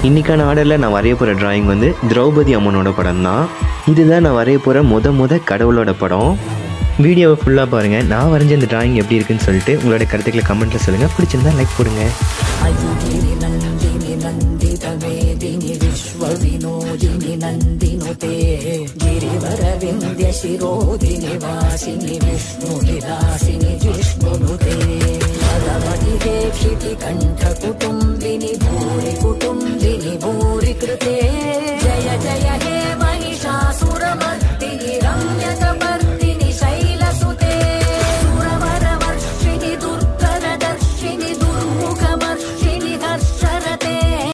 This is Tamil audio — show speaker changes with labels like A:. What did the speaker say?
A: இன்றைக்கான ஆர்டரில் நான் வரைய போகிற டிராயிங் வந்து திரௌபதி அம்மனோட படம் தான் இதுதான் நான் வரைய போகிற முத முத கடவுளோட படம் வீடியோவை ஃபுல்லாக பாருங்கள் நான் வரைஞ்ச இந்த டிராயிங் எப்படி இருக்குன்னு சொல்லிட்டு உங்களோட கருத்துக்களை கமெண்ட்டில் சொல்லுங்கள் பிடிச்சிருந்தா லைக் போடுங்க
B: अयुगिरि नन्दिनि नन्दितमेदिनि विश्वविनोदिनि नन्दिनुते गिरिवरविन्द्यशिरोदिनि वासिनि विष्णुविलासिनि जिष्णुनुते भगवति कण्ठकुटुम्बिनि भूरि कुटुम्बिनि भूरि कृते जय जय हे